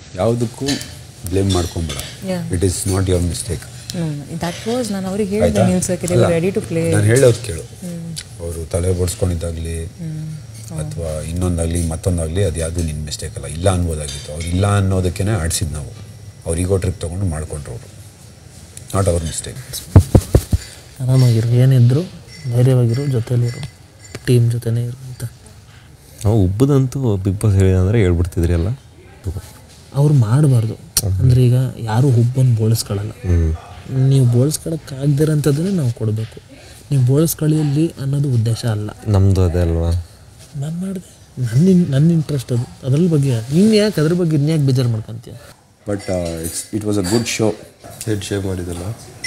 ಯಾವುದಕ್ಕೂ ಬ್ಲೇಮ್ ಮಾಡ್ಕೊಂಬೇಡ Yeah. It is not your mistake that was ನಾನು ಅವ್ರಿಗೆ ಹೇಳಿದೆ ನಿಲ್ಸಕ್ಕೆ they were ready to play ನಾನು ಹೇಳೋದು ಕೇಳು ಅವರು ತಲೆ ಬಡಿಸ್ಕೊಂಡಿದ್ದಾಗಲಿ ಅಥವಾ ಇನ್ನೊಂದಾಗಲಿ ಮತ್ತೊಂದಾಗಲಿ ಅದು ಯಾವುದು ನಿನ್ನ ಮಿಸ್ಟೇಕ್ ಅಲ್ಲ ಇಲ್ಲ ಅನ್ಬೋದಾಗಿತ್ತು ಅವ್ರು ಇಲ್ಲ ಅನ್ನೋದಕ್ಕೇ ಆಡಿಸಿದ್ದು ನಾವು ಅವ್ರು ಈಗೋ ಟ್ರಿಪ್ ತೊಗೊಂಡು ಮಾಡ್ಕೊಂಡ್ರು ಅವರು ನಾಟ್ ಅವರ್ ಮಿಸ್ಟೇಕ್ ಆರಾಮಾಗಿರು ಏನಿದ್ರು ಧೈರ್ಯವಾಗಿರು ಜೊತೆಲಿರು ಟೀಮ್ ಜೊತೆನೇ ಇರು ಅಂತ ನಾವು ಉಬ್ಬದಂತೂ ಬಿಗ್ ಬಾಸ್ ಹೇಳಿದ ಅಂದರೆ ಹೇಳ್ಬಿಡ್ತಿದ್ರಿ ಎಲ್ಲ ಅವ್ರು ಮಾಡಬಾರ್ದು ಅಂದರೆ ಈಗ ಯಾರೂ ಹುಬ್ಬನ್ನು ಬೋಳಿಸ್ಕೊಳ್ಳಲ್ಲ ನೀವು ಬೋಳಿಸ್ಕೊಳಕ್ಕಾಗ್ದಿರೋಂಥದ್ದನ್ನೇ ನಾವು ಕೊಡಬೇಕು ನೀವು ಬೋಳಿಸ್ಕೊಳ್ಳಿ ಅನ್ನೋದು ಉದ್ದೇಶ ಅಲ್ಲ ನಮ್ಮದು ಅದೇ ಅಲ್ವಾ ನಾನು ಮಾಡಿದೆ ನನ್ನ ಇನ್- ನನ್ನ ಇಂಟ್ರೆಸ್ಟ್ ಅದು ಅದ್ರ ಬಗ್ಗೆ ಇನ್ನು ಯಾಕೆ ಅದ್ರ ಬಗ್ಗೆ ಇನ್ಯಾಕೆ ಬೇಜಾರು ಮಾಡ್ಕೊಂತೀಯ but it's it was a good show head shave ಮಾಡಿದಲ್ಲ